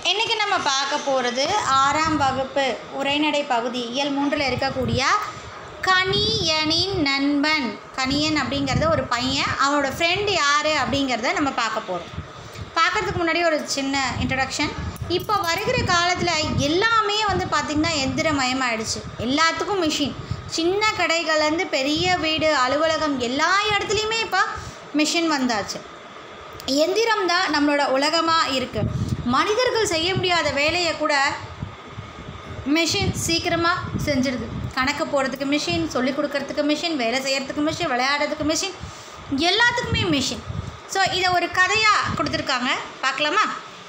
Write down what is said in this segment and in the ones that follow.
இன்றைக்கி நம்ம பார்க்க போகிறது ஆறாம் வகுப்பு உரைநடை பகுதி இயல் மூன்றில் இருக்கக்கூடிய கணியனின் நண்பன் கணியன் அப்படிங்கிறது ஒரு பையன் அவனோட ஃப்ரெண்டு யார் அப்படிங்கிறத நம்ம பார்க்க போகிறோம் பார்க்குறதுக்கு முன்னாடி ஒரு சின்ன இன்ட்ரடக்ஷன் இப்போ வருகிற காலத்தில் எல்லாமே வந்து பார்த்திங்கன்னா எந்திரமயமாயிடுச்சு எல்லாத்துக்கும் மிஷின் சின்ன கடைகள்லேருந்து பெரிய வீடு அலுவலகம் எல்லா இடத்துலையுமே இப்போ மிஷின் வந்தாச்சு எந்திரம் தான் நம்மளோட உலகமாக இருக்குது மனிதர்கள் செய்ய முடியாத வேலையை கூட மிஷின் சீக்கிரமாக செஞ்சிடுது கணக்கு போடுறதுக்கு மிஷின் சொல்லிக் கொடுக்கறதுக்கு மிஷின் வேலை செய்கிறதுக்கு மிஷின் விளையாடுறதுக்கு மிஷின் எல்லாத்துக்குமே மிஷின் ஸோ இதை ஒரு கதையாக கொடுத்துருக்காங்க பார்க்கலாமா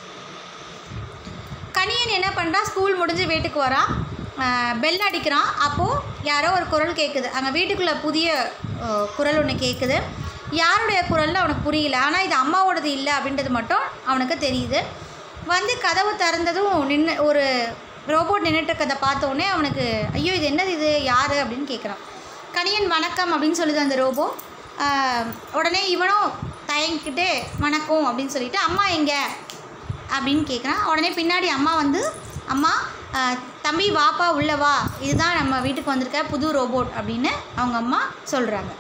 கணியன் என்ன பண்ணுறான் ஸ்கூல் முடிஞ்சு வீட்டுக்கு வரான் பெல் அடிக்கிறான் அப்போது யாரோ ஒரு குரல் கேட்குது அங்கே வீட்டுக்குள்ளே புதிய அஹ், குரல் ஒன்று கேட்குது யாருடைய குரல்னு அவனுக்கு புரியல ஆனால் இது அம்மாவோடது இல்லை அப்படின்றது மட்டும் அவனுக்கு தெரியுது வந்து கதவு திறந்ததும் நின்று ஒரு ரோபோட் நின்றுட்டு இருக்கதை பார்த்த உடனே அவனுக்கு ஐயோ இது என்னது இது யார் அப்படின்னு கேட்குறான் கணியன் வணக்கம் அப்படின்னு சொல்லுது அந்த ரோபோ ஆஹ், உடனே இவனும் தயங்கிக்கிட்டு வணக்கம் அப்படின்னு சொல்லிட்டு அம்மா எங்கே அப்படின்னு கேட்குறான் உடனே பின்னாடி அம்மா வந்து அம்மா ஆஹ், தம்பி வாப்பா உள்ள வா இதுதான் நம்ம வீட்டுக்கு வந்திருக்க புது ரோபோட் அப்படின்னு அவங்க அம்மா சொல்கிறாங்க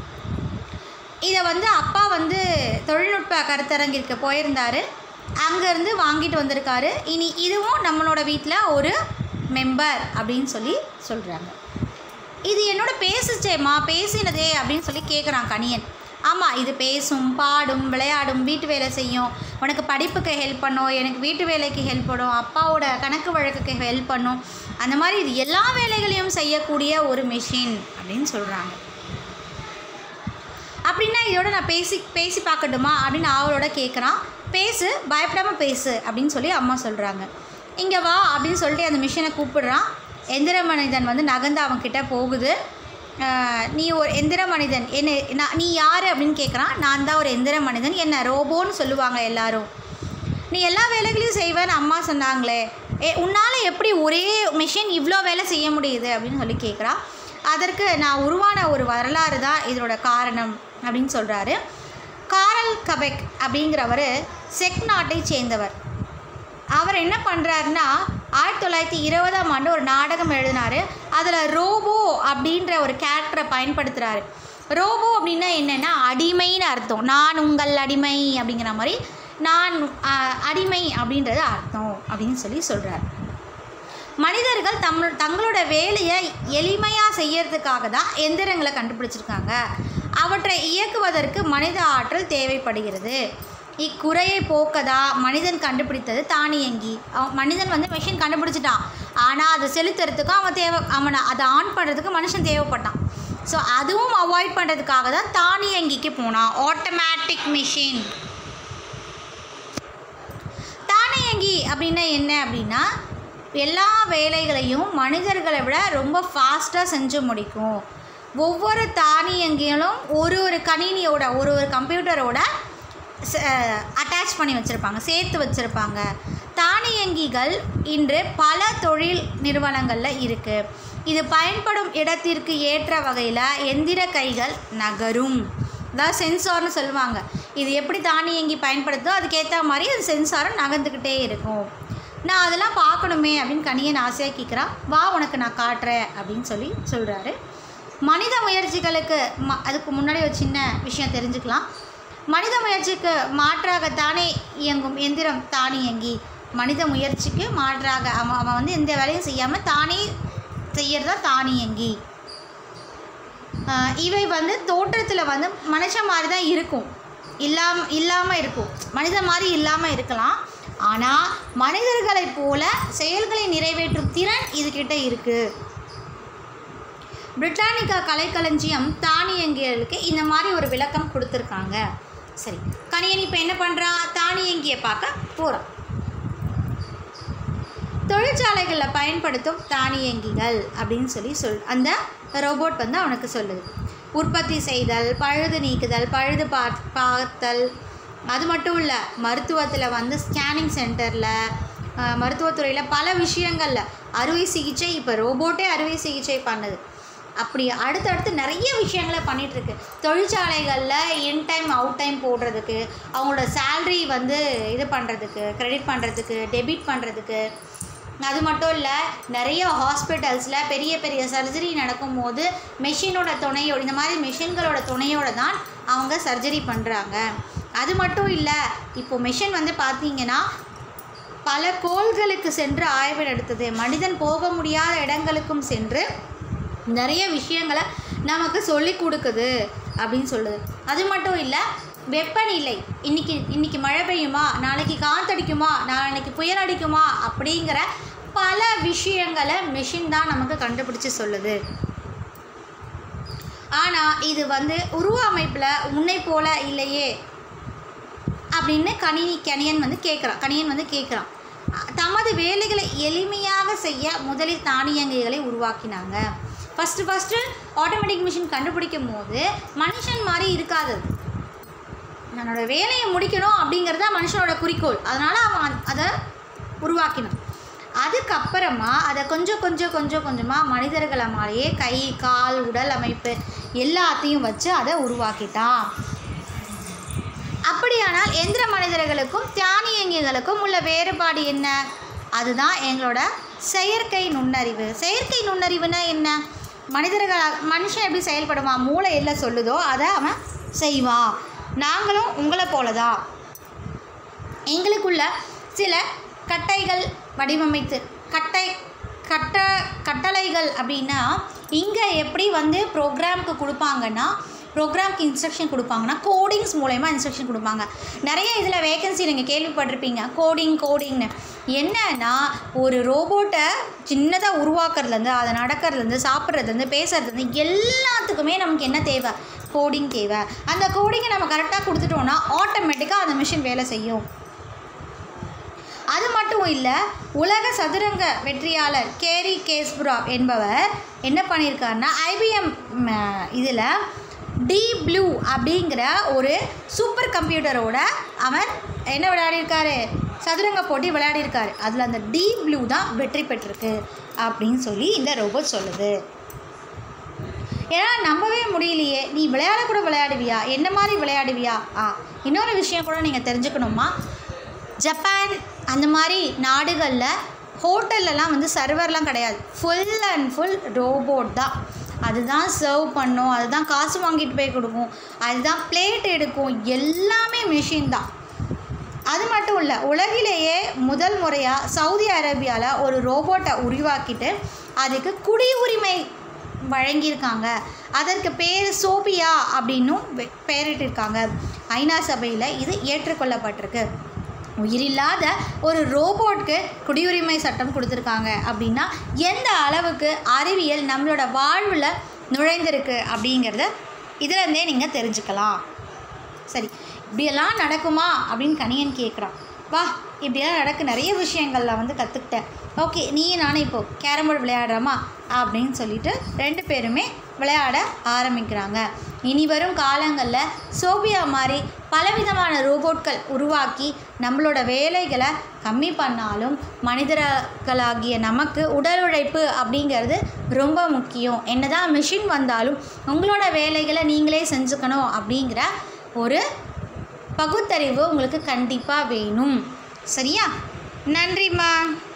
இதை வந்து அப்பா வந்து தொழில்நுட்ப கருத்தரங்கிற்கு போயிருந்தார் அங்கேருந்து வாங்கிட்டு வந்திருக்காரு இனி இதுவும் நம்மளோட வீட்டில் ஒரு மெம்பர் அப்படின்னு சொல்லி சொல்கிறாங்க இது என்னோட பேசுச்சேம்மா பேசினதே அப்படின்னு சொல்லி கேட்குறான் கணியன் ஆமாம் இது பேசும் பாடும் விளையாடும் வீட்டு வேலை செய்யும் உனக்கு படிப்புக்கு ஹெல்ப் பண்ணும் எனக்கு வீட்டு வேலைக்கு ஹெல்ப் பண்ணும் அப்பாவோட கணக்கு வழக்குக்கு ஹெல்ப் பண்ணும் அந்த மாதிரி இது எல்லா வேலைகளையும் செய்யக்கூடிய ஒரு மிஷின் அப்படின்னு சொல்கிறாங்க அப்படின்னா இதோட நான் பேசி பேசி பார்க்கட்டுமா அப்படின்னு அவளோட கேட்குறான் பேசு பயப்படாமல் பேசு அப்படின்னு சொல்லி அம்மா சொல்கிறாங்க இங்கே வா அப்படின்னு சொல்லிட்டு அந்த மிஷினை கூப்பிடுறான் எந்திர மனிதன் வந்து நகர்ந்து அவன்கிட்ட போகுது ஆஹ், நீ ஒரு எந்திர மனிதன் என்ன நான் நீ யார் அப்படின்னு கேட்குறான் நான் தான் ஒரு எந்திர மனிதன் என்ன ரோபோன்னு சொல்லுவாங்க எல்லாரும் நீ எல்லா வேலைகளையும் செய்வேன்னு அம்மா சொன்னாங்களே ஏ உன்னால் எப்படி ஒரே மிஷின் இவ்வளோ வேலை செய்ய முடியுது அப்படின்னு சொல்லி கேட்குறா அதற்கு நான் உருவான ஒரு வரலாறு தான் இதோட காரணம் அப்படின்னு சொல்கிறாரு காரல் கபெக் அப்படிங்கிறவர் செக் நாட்டை சேர்ந்தவர் அவர் என்ன பண்ணுறாருன்னா ஆயிரத்தி தொள்ளாயிரத்தி இருபதாம் ஆண்டு ஒரு நாடகம் எழுதினார் அதில் ரோபோ அப்படின்ற ஒரு கேரக்டரை பயன்படுத்துகிறாரு ரோபோ அப்படின்னா என்னென்னா அடிமைன்னு அர்த்தம் நான் உங்கள் அடிமை அப்படிங்கிற மாதிரி நான் ஆஹ், அடிமை அப்படின்றது அர்த்தம் அப்படின்னு சொல்லி சொல்கிறார் மனிதர்கள் தம் தங்களோட வேலையை எளிமையாக செய்யறதுக்காக தான் எந்திரங்களை கண்டுபிடிச்சிருக்காங்க அவற்றை இயக்குவதற்கு மனித ஆற்றல் தேவைப்படுகிறது இக்குறையை போக்கதா மனிதன் கண்டுபிடித்தது தானியங்கி அவன் மனிதன் வந்து மிஷின் கண்டுபிடிச்சிட்டான் ஆனால் அதை செலுத்துறதுக்கும் அவன் தேவை அவனை அதை ஆன் பண்ணுறதுக்கு மனுஷன் தேவைப்பட்டான் ஸோ அதுவும் அவாய்ட் பண்ணுறதுக்காக தான் தானியங்கிக்கு போனான் ஆட்டோமேட்டிக் மிஷின் தானியங்கி அப்படின்னா என்ன அப்படின்னா எல்லா வேலைகளையும் மனிதர்களை விட ரொம்ப ஃபாஸ்ட்டாக செஞ்சு முடிக்கும் ஒவ்வொரு தானியங்கிகளும் ஒரு ஒரு கணினியோட ஒரு ஒரு கம்ப்யூட்டரோட அட்டாச் பண்ணி வச்சுருப்பாங்க சேர்த்து வச்சுருப்பாங்க தானியங்கிகள் இன்று பல தொழில் நிறுவனங்களில் இருக்குது இது பயன்படும் இடத்திற்கு ஏற்ற வகையில் எந்திர கைகள் நகரும் அதாவது சென்சார்னு சொல்லுவாங்க இது எப்படி தானியங்கி பயன்படுத்தோ அதுக்கேற்ற மாதிரி அது சென்சாரும் நகர்ந்துக்கிட்டே இருக்கும் நான் அதெல்லாம் பார்க்கணுமே அப்படின்னு கணியன் ஆசையாக கேட்குறான் வா உனக்கு நான் காட்டுறேன் அப்படின்னு சொல்லி சொல்கிறாரு மனித முயற்சிகளுக்கு ம அதுக்கு முன்னாடி ஒரு சின்ன விஷயம் தெரிஞ்சுக்கலாம் மனித முயற்சிக்கு மாற்றாகத்தானே இயங்கும் எந்திரம் தானியங்கி மனித முயற்சிக்கு மாற்றாக அவன் அவன் வந்து எந்த வேலையும் செய்யாமல் தானே செய்யறதா தானியங்கி ஆஹ் இவை வந்து தோற்றத்தில் வந்து மனுஷன் மாதிரி தான் இருக்கும் இல்லாம இல்லாமல் இருக்கும் மனிதன் மாதிரி இல்லாமல் இருக்கலாம் ஆனால் மனிதர்களைப் போல செயல்களை நிறைவேற்றும் திறன் இதுகிட்ட இருக்குது பிரிட்டானிக்கா கலைக்களஞ்சியம் தானியங்கிகளுக்கு இந்த மாதிரி ஒரு விளக்கம் கொடுத்துருக்காங்க சரி கணியன் இப்போ என்ன பண்ணுறான் தானியங்கியை பார்க்க போகிறான் தொழிற்சாலைகளில் பயன்படுத்தும் தானியங்கிகள் அப்படின்னு சொல்லி சொல் அந்த ரோபோட் வந்து அவனுக்கு சொல்லுது உற்பத்தி செய்தல் பழுது நீக்குதல் பழுது பார் பார்த்தல் அது மட்டும் இல்லை மருத்துவத்தில் வந்து ஸ்கேனிங் சென்டரில் மருத்துவத்துறையில் பல விஷயங்களில் அறுவை சிகிச்சை இப்போ ரோபோட்டே அறுவை சிகிச்சை பண்ணுது அப்படி அடுத்தடுத்து நிறைய விஷயங்களை பண்ணிட்டு இருக்கு தொழிற்சாலைகளில் இன் டைம் அவுட் டைம் போடுறதுக்கு அவங்களோட சேல்ரி வந்து இது பண்ணுறதுக்கு கிரெடிட் பண்ணுறதுக்கு டெபிட் பண்ணுறதுக்கு அது மட்டும் இல்லை நிறைய ஹாஸ்பிட்டல்ஸில் பெரிய பெரிய சர்ஜரி நடக்கும்போது மெஷினோட துணையோட இந்த மாதிரி மெஷின்களோட துணையோட தான் அவங்க சர்ஜரி பண்ணுறாங்க அது மட்டும் இல்லை இப்போ மெஷின் வந்து பார்த்தீங்கன்னா பல கோள்களுக்கு சென்று ஆய்வு நடத்துது மனிதன் போக முடியாத இடங்களுக்கும் சென்று நிறைய விஷயங்களை நமக்கு சொல்லி கொடுக்குது அப்படின்னு சொல்லுது அது மட்டும் இல்லை வெப்பநிலை இன்னைக்கு இன்னைக்கு மழை பெய்யுமா நாளைக்கு காத்தடிக்குமா நாளைக்கு புயல் அடிக்குமா அப்படிங்கிற பல விஷயங்களை மிஷின் தான் நமக்கு கண்டுபிடிச்சு சொல்லுது ஆனால் இது வந்து உருவ அமைப்பில் உன்னை போல இல்லையே அப்படின்னு கணினி கணியன் வந்து கேட்குறான் கணியன் வந்து கேட்குறான் தமது வேலைகளை எளிமையாக செய்ய முதலில் தானியங்கிகளை உருவாக்கினாங்க ஃபஸ்ட்டு ஃபஸ்ட்டு ஆட்டோமேட்டிக் மிஷின் கண்டுபிடிக்கும் போது மனுஷன் மாதிரி இருக்காது அது. தன்னோட வேலையை முடிக்கணும் அப்படிங்கிறது தான் மனுஷனோட குறிக்கோள் அதனால் அவன் அதை உருவாக்கினான் அதுக்கப்புறமா அதை கொஞ்சம் கொஞ்சம் கொஞ்சம் கொஞ்சமாக மனிதர்களை மாதிரியே கை கால் உடல் அமைப்பு எல்லாத்தையும் வச்சு அதை உருவாக்கிட்டான் அப்படியானால் எந்திர மனிதர்களுக்கும் தானியங்கிகளுக்கும் உள்ள வேறுபாடு என்ன அதுதான் எங்களோட செயற்கை நுண்ணறிவு செயற்கை நுண்ணறிவுனா என்ன மனிதர்கள் மனுஷன் எப்படி செயல்படுவான் மூளை என்ன சொல்லுதோ அதை அவன் செய்வான் நாங்களும் உங்களை போல தான் எங்களுக்குள்ள சில கட்டைகள் வடிவமைத்து கட்டை கட்ட கட்டளைகள் அப்படின்னா இங்கே எப்படி வந்து ப்ரோக்ராமுக்கு கொடுப்பாங்கன்னா ப்ரோக்ராம்க்கு இன்ஸ்ட்ரக்ஷன் கொடுப்பாங்கன்னா கோடிங்ஸ் மூலயமா இன்ஸ்ட்ரக்ஷன் கொடுப்பாங்க நிறைய இதில் வேகன்சி நீங்கள் கேள்விப்பட்டிருப்பீங்க கோடிங் கோடிங்னு என்னன்னா ஒரு ரோபோட்டை சின்னதாக உருவாக்குறதுலேருந்து அதை நடக்கிறதுலேருந்து சாப்பிட்றதுலேருந்து பேசுறதுலேருந்து எல்லாத்துக்குமே நமக்கு என்ன தேவை கோடிங் தேவை அந்த கோடிங்கை நம்ம கரெக்டாக கொடுத்துட்டோன்னா ஆட்டோமேட்டிக்காக அந்த மிஷின் வேலை செய்யும் அது மட்டும் இல்லை உலக சதுரங்க வெற்றியாளர் கேரி கேஸ்புரா என்பவர் என்ன பண்ணியிருக்காருன்னா ஐபிஎம் இதில் டி ப்ளூ அப்படிங்கிற ஒரு சூப்பர் கம்ப்யூட்டரோட அவர் என்ன விளையாடியிருக்காரு சதுரங்க போட்டி விளையாடியிருக்காரு அதில் அந்த டி ப்ளூ தான் வெற்றி பெற்றிருக்கு அப்படின்னு சொல்லி இந்த ரோபோட் சொல்லுது ஏன்னா நம்பவே முடியலையே நீ விளையாட கூட விளையாடுவியா என்ன மாதிரி விளையாடுவியா ஆ இன்னொரு விஷயம் கூட நீங்கள் தெரிஞ்சுக்கணுமா ஜப்பான் அந்த மாதிரி நாடுகளில் ஹோட்டல்லலாம் வந்து சர்வர்லாம் கிடையாது ஃபுல் அண்ட் ஃபுல் ரோபோட் தான் அதுதான் சர்வ் பண்ணும் அதுதான் காசு வாங்கிட்டு போய் கொடுக்கும் அதுதான் பிளேட் எடுக்கும் எல்லாமே மிஷின் தான் அது மட்டும் இல்லை உலகிலேயே முதல் முறையாக சவுதி அரேபியாவில் ஒரு ரோபோட்டை உருவாக்கிட்டு அதுக்கு குடியுரிமை வழங்கியிருக்காங்க அதற்கு பேர் சோபியா அப்படின்னும் வெ- பெயரிட்டிருக்காங்க ஐநா சபையில் இது ஏற்றுக்கொள்ளப்பட்டிருக்கு உயிரில்லாத ஒரு ரோபோட்க்கு குடியுரிமை சட்டம் கொடுத்துருக்காங்க அப்படின்னா எந்த அளவுக்கு அறிவியல் நம்மளோட வாழ்வில் நுழைந்திருக்கு அப்படிங்கிறத இதுலேருந்தே நீங்கள் தெரிஞ்சுக்கலாம் சரி இப்படியெல்லாம் நடக்குமா அப்படின்னு கணியன் கேட்குறான் வா இப்படியெல்லாம் நடக்க நிறைய விஷயங்களில் வந்து கற்றுக்கிட்டேன் ஓகே நீ நானும் இப்போ கேரம் போர்டு விளையாடுறோமா அப்படின்னு சொல்லிட்டு ரெண்டு பேருமே விளையாட ஆரம்பிக்கிறாங்க இனி வரும் காலங்களில் சோபியா மாதிரி பலவிதமான ரோபோட்கள் உருவாக்கி நம்மளோட வேலைகளை கம்மி பண்ணாலும் மனிதர்களாகிய நமக்கு உடல் உழைப்பு அப்படிங்கிறது ரொம்ப முக்கியம் என்னதான் மிஷின் வந்தாலும் உங்களோட வேலைகளை நீங்களே செஞ்சுக்கணும் அப்படிங்கிற ஒரு பகுத்தறிவு உங்களுக்கு கண்டிப்பாக வேணும் சரியா நன்றிம்மா